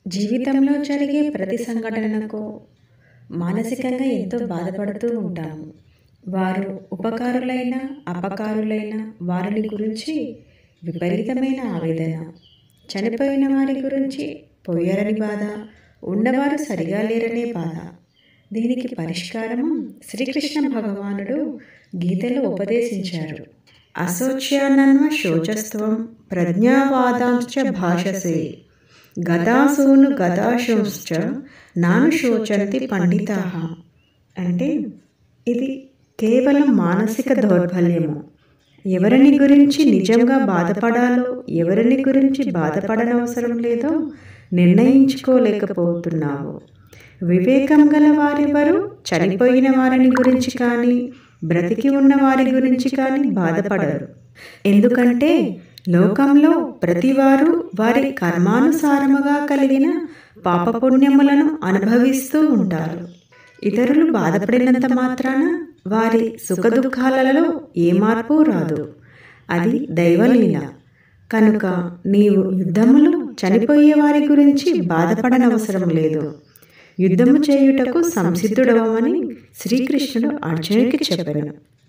జీవితంలో జరిగే ప్రతి సంఘటనకు మానసికంగా ఎంతో బాధపడుతూ ఉంటాము వారు ఉపకారులైన అపకారులైన వారిని గురించి విపరీతమైన ఆవేదన చనిపోయిన వారి గురించి పోయారని బాధ ఉన్నవారు సరిగా లేరనే బాధ దీనికి పరిష్కారం శ్రీకృష్ణ భగవానుడు గీతలో ఉపదేశించారు అశోచ్యానన్వ శోచస్త్వం ప్రజ్ఞావాదాంశ్చ భాషసే గదాసూను గదాశోశ్చ నాను శోచంతి పండితా అంటే ఇది కేవలం మానసిక దౌర్బల్యము ఎవరిని గురించి నిజంగా బాధపడాలో ఎవరిని గురించి బాధపడనవసరం లేదో నిర్ణయించుకోలేకపోతున్నావు వివేకం గల వారెవరు చనిపోయిన వారిని గురించి కానీ బ్రతికి ఉన్న వారి గురించి కానీ బాధపడరు ఎందుకంటే లోకంలో ప్రతివారు వారి కర్మానుసారముగా కలిగిన పాపపుణ్యములను అనుభవిస్తూ ఉంటారు ఇతరులు బాధపడినంత మాత్రాన వారి సుఖదుఖాలలో ఏ మార్పు రాదు అది దైవలీల కనుక నీవు యుద్ధములు చనిపోయే వారి గురించి బాధపడనవసరం లేదు యుద్ధము చేయుటకు సంసిద్ధుడవమని శ్రీకృష్ణుడు అర్జునుడికి చెప్పాను